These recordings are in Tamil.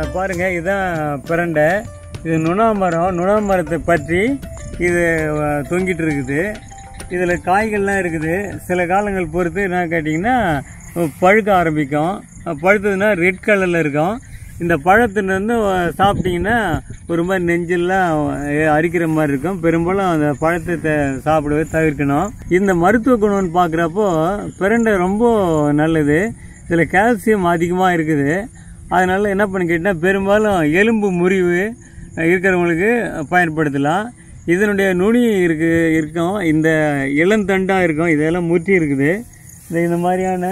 பாருங்க இதுதான் பிரண்டை இது நுணா மரம் நுணா மரத்தை பற்றி இது அஹ், தொங்கிட்டு இருக்குது இதில் காய்கள்லாம் இருக்குது சில காலங்கள் பொறுத்து என்ன கேட்டிங்கன்னா பழுக்க ஆரம்பிக்கும் பழுத்ததுன்னா ரெட் கலரில் இருக்கும் இந்த பழத்துலேருந்து சாப்பிட்டீங்கன்னா ஒரு மாதிரி நெஞ்செல்லாம் அஹ், அரிக்கிற மாதிரி இருக்கும் பெரும்பாலும் அந்த பழத்தை த- சாப்பிடவே தவிர்க்கணும் இந்த மருத்துவ குணம்னு பார்க்குறப்போ பிரண்டை ரொம்ப நல்லது இதில் கால்சியம் அதிகமாக இருக்குது அதனால் என்ன பண்ணி கேட்டிங்கன்னா பெரும்பாலும் எலும்பு முறிவு இருக்கிறவங்களுக்கு பயன்படுத்தலாம் இதனுடைய நுனி இருக்கு இருக்கும் இந்த இளந்தண்டாக இருக்கும் இதெல்லாம் முற்றி இருக்குது இந்த இந்த மாதிரியான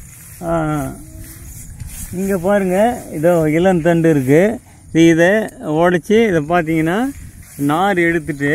இங்கே பாருங்கள் இதோ இளந்தண்டு இருக்குது இதை உடச்சி இதை பார்த்தீங்கன்னா நார் எடுத்துட்டு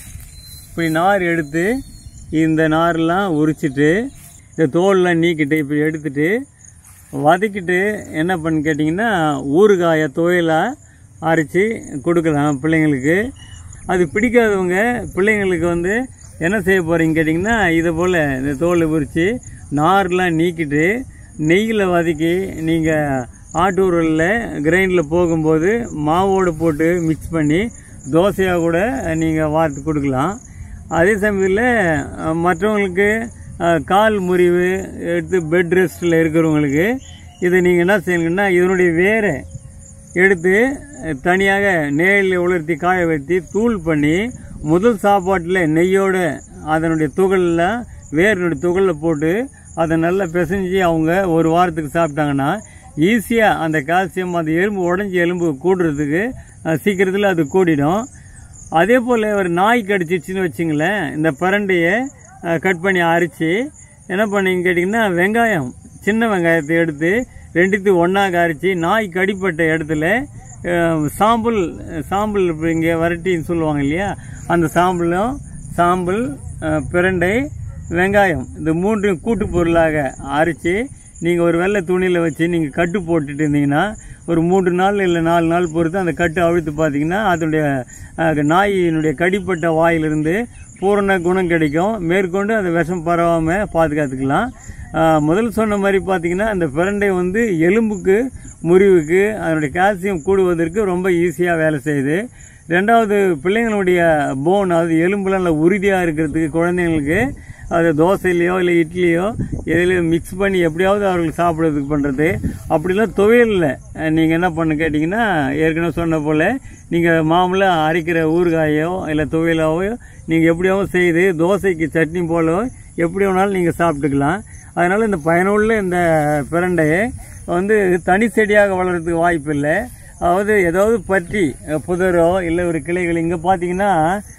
இப்படி நார் எடுத்து இந்த நாரெல்லாம் உரிச்சிட்டு இந்த தோல்லாம் நீக்கிட்டு இப்படி எடுத்துட்டு வதக்கிட்டு என்ன பண்ணு கேட்டிங்கன்னா ஊறுகாயை துவையலாக அரைச்சி கொடுக்கலாம் பிள்ளைங்களுக்கு அது பிடிக்காதவங்க பிள்ளைங்களுக்கு வந்து என்ன செய்ய போகிறீங்க கேட்டிங்கன்னா இதை போல் இந்த தோலை உரித்து நார்லாம் நீக்கிட்டு நெய்யில் வதக்கி நீங்கள் ஆட்டு உரலில் கிரைண்டில் போகும்போது மாவோடு போட்டு மிக்ஸ் பண்ணி தோசையாக கூட நீங்கள் வார்த்து கொடுக்கலாம் அதே சமயத்தில் அஹ், மற்றவங்களுக்கு அஹ், கால் முறிவு எடுத்து பெட் ரெஸ்ட்டில் இருக்கிறவங்களுக்கு இதை நீங்கள் என்ன செய்யணுங்கன்னா இதனுடைய வேரை எடுத்து அஹ், தனியாக நேரில் உலர்த்தி காய வைத்து தூள் பண்ணி முதல் சாப்பாட்டில் நெய்யோட அதனுடைய துகள்லாம் வேரினுடைய துகளில் போட்டு அதை நல்லா பிசைஞ்சு அவங்க ஒரு வாரத்துக்கு சாப்பிட்டாங்கன்னா ஈஸியாக அந்த கால்சியம் அந்த எலும்பு உடஞ்சி எலும்பு கூடுறதுக்கு அஹ், சீக்கிரத்தில் அது கூடிடும் அதே போல் ஒரு நாய் கடிச்சிச்சுன்னு வச்சுங்களேன் இந்த பிரண்டையை கட் பண்ணி அரைச்சி என்ன பண்ணீங்க கேட்டிங்கன்னா வெங்காயம் சின்ன வெங்காயத்தை எடுத்து ரெண்டுத்தையும் ஒன்றாக அரைச்சி நாய் கடிப்பட்ட இடத்துல அஹ், சாம்பல் சாம்பல் இப்போ இங்கே வரட்டின்னு சொல்லுவாங்க இல்லையா அந்த சாம்பலும் சாம்பல் அஹ், பிரண்டை வெங்காயம் இந்த மூன்றையும் கூட்டு பொருளாக அரைச்சி நீங்கள் ஒரு வெள்ளை துணியில் வச்சு நீங்கள் கட்டு போட்டுட்டு இருந்தீங்கன்னா ஒரு மூன்று நாள் இல்லை நாலு நாள் பொறுத்து அந்த கட்டு அவிழ்த்து பார்த்தீங்கன்னா அதனுடைய அஹ், நாயினுடைய கடிப்பட்ட வாயிலிருந்து பூரண குணம் கிடைக்கும் மேற்கொண்டு அந்த விஷம் பரவாமல் பாதுகாத்துக்கலாம் அஹ், முதல் சொன்ன மாதிரி பார்த்தீங்கன்னா அந்த பிரண்டை வந்து எலும்புக்கு முறிவுக்கு அதனுடைய கால்சியம் கூடுவதற்கு ரொம்ப ஈஸியாக வேலை செய்யுது ரெண்டாவது பிள்ளைங்களுடைய போன் அதாவது எலும்புலாம் நல்லா உறுதியாக இருக்கிறதுக்கு குழந்தைங்களுக்கு அது தோசையிலையோ இல்லை இட்லியோ எதுலையோ மிக்ஸ் பண்ணி எப்படியாவது அவர்களுக்கு சாப்பிட்றதுக்கு பண்ணுறது அப்படிலாம் துவையலில் நீங்கள் என்ன பண்ண கேட்டிங்கன்னா ஏற்கனவே சொன்ன போல் நீங்கள் மாமூலாக அரைக்கிற ஊறுகாயோ இல்லை துவையலாவோ நீங்கள் எப்படியாவது செய்து தோசைக்கு சட்னி போலோ எப்படி வேணாலும் நீங்கள் சாப்பிட்டுக்கலாம் அதனால் இந்த பயனுள்ள இந்த பிரண்டையை வந்து தனி செடியாக வளர்கிறதுக்கு வாய்ப்பு இல்லை அதாவது ஏதாவது பற்றி அஹ், புதரோ இல்லை ஒரு கிளைகள் இங்கே பார்த்தீங்கன்னா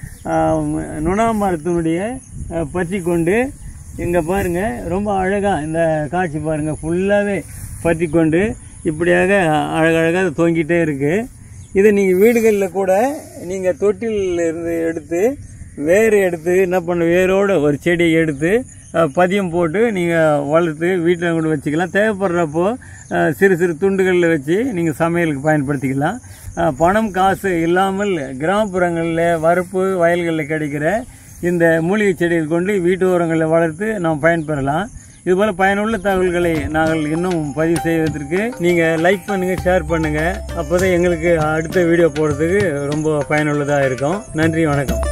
நுணா மரத்தினுடைய அஹ், பற்றி கொண்டு இங்கே பாருங்கள் ரொம்ப அழகாக இந்த காட்சி பாருங்கள் ஃபுல்லாகவே பற்றி கொண்டு இப்படியாக அழகழகாக தொங்கிட்டே இருக்குது இது நீங்கள் வீடுகளில் கூட நீங்கள் தொட்டிலில் இருந்து எடுத்து வேர் எடுத்து என்ன பண்ண வேரோட ஒரு செடியை எடுத்து அஹ், பதியம் போட்டு நீங்கள் வளர்த்து வீட்டில் கூட வச்சுக்கலாம் தேவைப்படுறப்போ அஹ், சிறு சிறு துண்டுகளில் வச்சு நீங்கள் சமையலுக்கு பயன்படுத்திக்கலாம் அஹ், பணம் காசு இல்லாமல் கிராமப்புறங்களில் வரப்பு வயல்களில் கிடைக்கிற இந்த மூலிகை செடிகள் கொண்டு வீட்டு ஓரங்களில் வளர்த்து நாம் பயன்பெறலாம் இதுபோல் பயனுள்ள தகவல்களை நாங்கள் இன்னும் பதிவு செய்வதற்கு நீங்கள் லைக் பண்ணுங்கள் ஷேர் பண்ணுங்கள் அப்போ தான் எங்களுக்கு அடுத்த வீடியோ போடுறதுக்கு ரொம்ப பயனுள்ளதாக இருக்கும் நன்றி வணக்கம்